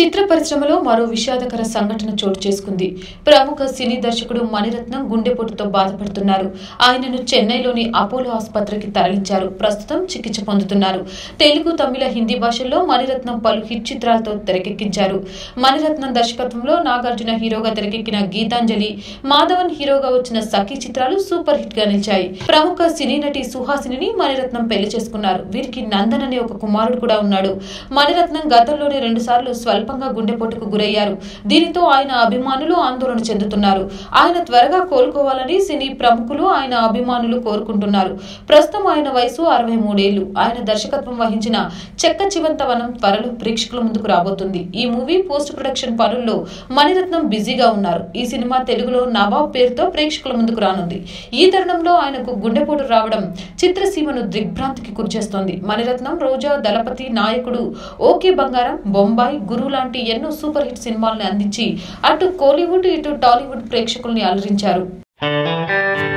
చిత్ర పరిశ్రమలో మరో విషాదకర సంఘటన చోటు చేసుకుంది ప్రముఖ సినీ దర్శకుడు మణిరత్నం గుండెపోటుతో బాధపడుతున్నారు ఆయనను చెన్నైలోని అపోలో ఆసుపత్రికి తరలించారు ప్రస్తుతం చికిత్స పొందుతున్నారు తెలుగు తమిళ హిందీ భాషల్లో మణిరత్నం పలు హిట్ చిత్రాలతో తెరకెక్కించారు మణిరత్నం దర్శకత్వంలో నాగార్జున హీరోగా తెరకెక్కిన గీతాంజలి మాధవన్ హీరోగా వచ్చిన సఖీ చిత్రాలు సూపర్ హిట్ గా నిలిచాయి ప్రముఖ సినీ నటి సుహాసిని మణిరత్నం పెళ్లి చేసుకున్నారు వీరికి నందన్ అనే ఒక కుమారుడు కూడా ఉన్నాడు మణిరత్నం గతంలోనే రెండు సార్లు స్వల్పంగా గుండెపోటుకు గురయ్యారు దీనితో ఆయన అభిమానులు ఆందోళన చెందుతున్నారు ఆయన త్వరగా కోలుకోవాలని సినీ ప్రముఖులు ఆయన అభిమానులు కోరుకుంటున్నారు ప్రస్తుతం ఆయన వయసు అరవై మూడేళ్లు ఆయన దర్శకత్వం వహించిన చెక్క చివంతవనం త్వరలో ప్రేక్షకుల ముందుకు రాబోతుంది ఈ మూవీ పోస్ట్ ప్రొడక్షన్ పనుల్లో మణిరత్నం బిజీగా ఉన్నారు ఈ సినిమా తెలుగులో నవాబ్ పేరుతో ప్రేక్షకుల ముందుకు రానుంది ఈ తరుణంలో ఆయనకు గుండెపోటు రావడం చిత్రసీమను దిగ్భ్రాంతికి గురిచేస్తోంది మణిరత్నం రోజా దళపతి నాయకుడు ఓకే బంగారం బొంబాయి గురు లాంటి ఎన్నో సూపర్ హిట్ సినిమాలను అందించి అటు కోలీవుడ్ ఇటు టాలీవుడ్ ప్రేక్షకుల్ని అలరించారు